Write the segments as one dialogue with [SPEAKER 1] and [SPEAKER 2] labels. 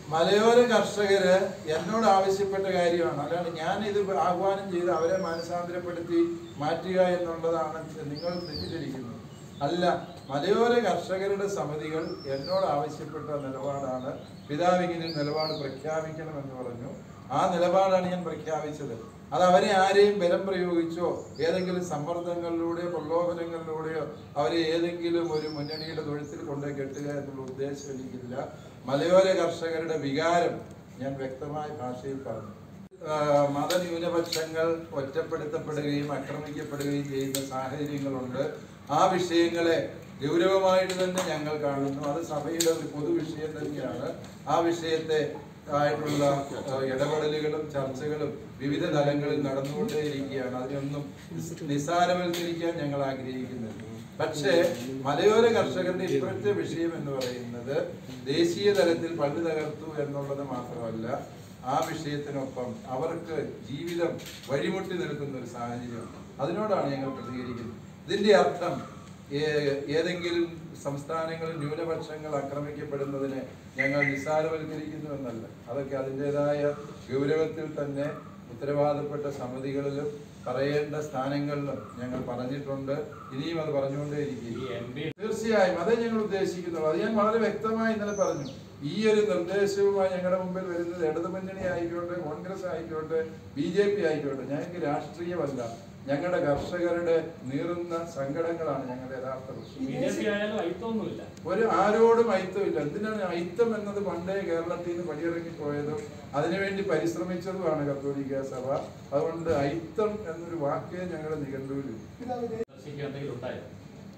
[SPEAKER 1] മലയോര കർഷകര് എന്നോട് ആവശ്യപ്പെട്ട കാര്യമാണ് അല്ലാണ്ട് ഞാൻ ഇത് ആഹ്വാനം ചെയ്ത് അവരെ മാനസാന്തരപ്പെടുത്തി മാറ്റുക എന്നുള്ളതാണ് നിങ്ങൾ തെറ്റിദ്ധരിക്കുന്നത് അല്ല മലയോര കർഷകരുടെ സമിതികൾ എന്നോട് ആവശ്യപ്പെട്ട നിലപാടാണ് പിതാവിങ്ങനെ നിലപാട് പ്രഖ്യാപിക്കണമെന്ന് പറഞ്ഞു ആ നിലപാടാണ് ഞാൻ പ്രഖ്യാപിച്ചത് അത് അവരെ ആരെയും ബലം പ്രയോഗിച്ചോ ഏതെങ്കിലും സമ്മർദ്ദങ്ങളിലൂടെയോ പ്രലോഭനങ്ങളിലൂടെയോ അവരെ ഏതെങ്കിലും ഒരു മുന്നണിയുടെ തൊഴുത്തിൽ കൊണ്ട് കെട്ടുക എന്നുള്ള ഉദ്ദേശം എനിക്കില്ല മലയോര കർഷകരുടെ വികാരം ഞാൻ വ്യക്തമായ ഭാഷയിൽ പറഞ്ഞു ആ, മതന്യൂനപക്ഷങ്ങൾ ഒറ്റപ്പെടുത്തപ്പെടുകയും ആക്രമിക്കപ്പെടുകയും ചെയ്യുന്ന സാഹചര്യങ്ങളുണ്ട് ആ വിഷയങ്ങളെ ഗൗരവമായിട്ട് തന്നെ ഞങ്ങൾ കാണുന്നു അത് സഭയുടെ ഒരു പൊതുവിഷയം തന്നെയാണ് ആ വിഷയത്തെ ആയിട്ടുള്ള ആ, ഇടപെടലുകളും ചർച്ചകളും വിവിധ തലങ്ങളിൽ നടന്നുകൊണ്ടേയിരിക്കുകയാണ് അതിനൊന്നും നിസ്സാരവൽക്കരിക്കാൻ ഞങ്ങൾ ആഗ്രഹിക്കുന്നില്ല പക്ഷേ മലയോര കർഷകരുടെ ഇപ്പോഴത്തെ വിഷയം എന്ന് പറയുന്നത് ദേശീയ തലത്തിൽ പള്ളി തകർത്തു എന്നുള്ളത് മാത്രമല്ല ആ വിഷയത്തിനൊപ്പം അവർക്ക് ജീവിതം വഴിമുട്ടി നിൽക്കുന്ന ഒരു സാഹചര്യം അതിനോടാണ് ഞങ്ങൾ പ്രതികരിക്കുന്നത് ഇതിന്റെ അർത്ഥം ഏ- ഏതെങ്കിലും സംസ്ഥാനങ്ങളിൽ ന്യൂനപക്ഷങ്ങൾ ആക്രമിക്കപ്പെടുന്നതിനെ ഞങ്ങൾ നിസ്സാരവൽക്കരിക്കുന്നു എന്നല്ല അതൊക്കെ അതിൻ്റെതായ ഗൗരവത്തിൽ തന്നെ ഉത്തരവാദപ്പെട്ട സമിതികളിലും പറയേണ്ട സ്ഥാനങ്ങളിലും ഞങ്ങൾ പറഞ്ഞിട്ടുണ്ട് ഇനിയും അത് പറഞ്ഞുകൊണ്ടേയിരിക്കും തീർച്ചയായും അതേ ഞങ്ങൾ ഉദ്ദേശിക്കുന്നുള്ളൂ അത് ഞാൻ വളരെ വ്യക്തമായി ഇന്നലെ പറഞ്ഞു ഈ ഒരു നിർദ്ദേശവുമായി ഞങ്ങളുടെ മുമ്പിൽ വരുന്നത് ഇടതുമുന്നണി ആയിക്കോട്ടെ കോൺഗ്രസ് ആയിക്കോട്ടെ ബി ജെ പി ആയിക്കോട്ടെ ഞങ്ങൾക്ക് രാഷ്ട്രീയമല്ല ഞങ്ങളുടെ കർഷകരുടെ നീറുന്ന സങ്കടങ്ങളാണ് ഞങ്ങളുടെ യഥാർത്ഥ പ്രശ്നം
[SPEAKER 2] ബി ജെ പി ആയാലും അയിത്തൊന്നുമില്ല
[SPEAKER 1] ഒരു ആരോടും അയിത്തമില്ല എന്തിനാണ് അയിത്തം എന്നത് പണ്ടേ കേരളത്തിൽ നിന്ന് പടിയിറങ്ങി പോയതും അതിനുവേണ്ടി പരിശ്രമിച്ചതുമാണ് കത്തോലിക്ക സഭ അതുകൊണ്ട് അയിത്തം എന്നൊരു വാക്കേ ഞങ്ങളുടെ നിഘണ്ടുവിലും
[SPEAKER 2] ദർശിക്കുക എന്തെങ്കിലും ഉണ്ടായോ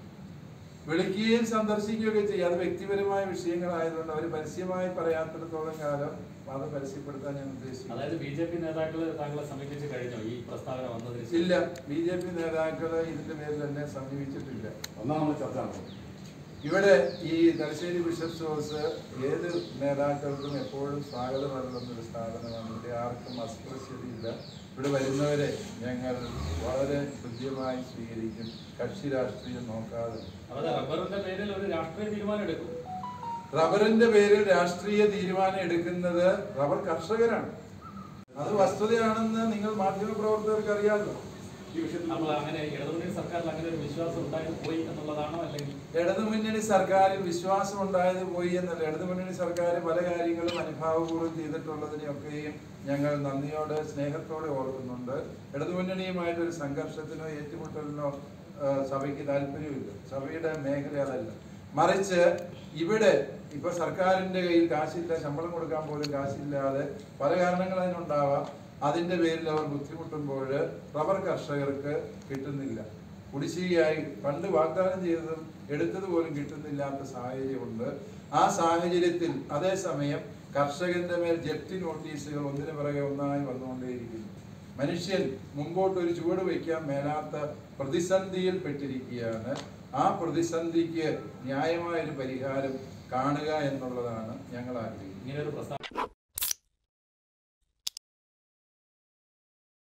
[SPEAKER 1] വിളിക്കുകയും സന്ദർശിക്കുകയൊക്കെ ചെയ്യും അത് വ്യക്തിപരമായ വിഷയങ്ങളായതുകൊണ്ട് അവർ പരസ്യമായി പറയാത്തിടത്തോളം കാലം അത് പരസ്യപ്പെടുത്താൻ ഞാൻ ഉദ്ദേശിക്കുന്നു
[SPEAKER 2] അതായത് ബി ജെ പി നേതാക്കള് താങ്കളെ സമീപിച്ച് കഴിഞ്ഞോ ഈ പ്രസ്താവന വന്നതിന് ശേഷം?
[SPEAKER 1] ഇല്ല ബി ജെ പി നേതാക്കള് ഇതിന്റെ പേരിൽ എന്നെ സമീപിച്ചിട്ടില്ല
[SPEAKER 3] ഒന്നാം നമ്മൾ ചർച്ച നടത്തും
[SPEAKER 1] ഇവിടെ ഈ തലശ്ശേരി ബിഷപ്പ് ഹൗസ് ഏത് നേതാക്കൾക്കും എപ്പോഴും സ്വാഗതം നൽകുന്ന ഒരു സ്ഥാപനമാണ് ഇവിടെ ആർക്കും അസ്പൃശ്യതയില്ല ഇവിടെ വരുന്നവരെ ഞങ്ങൾ വളരെ ഹൃദ്യമായി സ്വീകരിക്കും കക്ഷി രാഷ്ട്രീയം നോക്കാതെ
[SPEAKER 2] അതായത് റബ്ബറിന്റെ പേരിൽ ഒരു രാഷ്ട്രീയ തീരുമാനം എടുക്കും
[SPEAKER 1] റബ്ബറിന്റെ പേരിൽ രാഷ്ട്രീയ തീരുമാനം എടുക്കുന്നത് റബ്ബർ കർഷകരാണ് അത് വസ്തുതയാണെന്ന് നിങ്ങൾ മാധ്യമ പ്രവർത്തകർക്ക് അറിയാമല്ലോ
[SPEAKER 3] ഈ വിഷയത്തിൽ
[SPEAKER 2] നമ്മൾ അങ്ങനെ ഇടതുമുന്നണി സർക്കാരിൽ അങ്ങനെ ഒരു വിശ്വാസം ഉണ്ടായത് പോയി എന്നുള്ളതാണോ അല്ലെങ്കിൽ
[SPEAKER 1] ഇടതുമുന്നണി സർക്കാരിൽ വിശ്വാസം ഉണ്ടായത് പോയി എന്നല്ല ഇടതുമുന്നണി സർക്കാർ പല കാര്യങ്ങളും അനുഭാവപൂർവ്വം ചെയ്തിട്ടുള്ളതിനെയൊക്കെയും ഞങ്ങൾ നന്ദിയോടെ സ്നേഹത്തോടെ ഓർക്കുന്നുണ്ട് ഇടതുമുന്നണിയുമായിട്ട് ഒരു സംഘർഷത്തിനോ ഏറ്റുമുട്ടലിനോ ആ, സഭയ്ക്ക് താല്പര്യമില്ല സഭയുടെ മേഖല അതല്ല മറിച്ച് ഇവിടെ ഇപ്പൊ സർക്കാരിന്റെ കയ്യിൽ കാശില്ല ശമ്പളം കൊടുക്കാൻ പോലും കാശില്ലാതെ പല കാരണങ്ങൾ അതിനുണ്ടാവാം അതിന്റെ പേരിൽ അവർ ബുദ്ധിമുട്ടുമ്പോൾ റബ്ബർ കർഷകർക്ക് കിട്ടുന്നില്ല കുടിശ്ശികയായി പണ്ട് വാഗ്ദാനം ചെയ്തതും എടുത്തത് പോലും കിട്ടുന്നില്ലാത്ത സാഹചര്യമുണ്ട് ആ സാഹചര്യത്തിൽ അതേസമയം കർഷകന്റെ മേൽ ജപ്തി നോട്ടീസുകൾ ഒന്നിനു പിറകെ ഒന്നായി വന്നുകൊണ്ടേയിരിക്കുന്നു മനുഷ്യൻ മുമ്പോട്ട് ഒരു ചുവട് വയ്ക്കാൻ മേലാത്ത പ്രതിസന്ധിയിൽ പെട്ടിരിക്കുകയാണ് ആ പ്രതിസന്ധിക്ക് ന്യായമായ ഒരു പരിഹാരം കാണുക എന്നുള്ളതാണ് ഞങ്ങൾ ആഗ്രഹിക്കുന്നത്
[SPEAKER 2] ഇങ്ങനെ ഒരു പ്രസ്താവന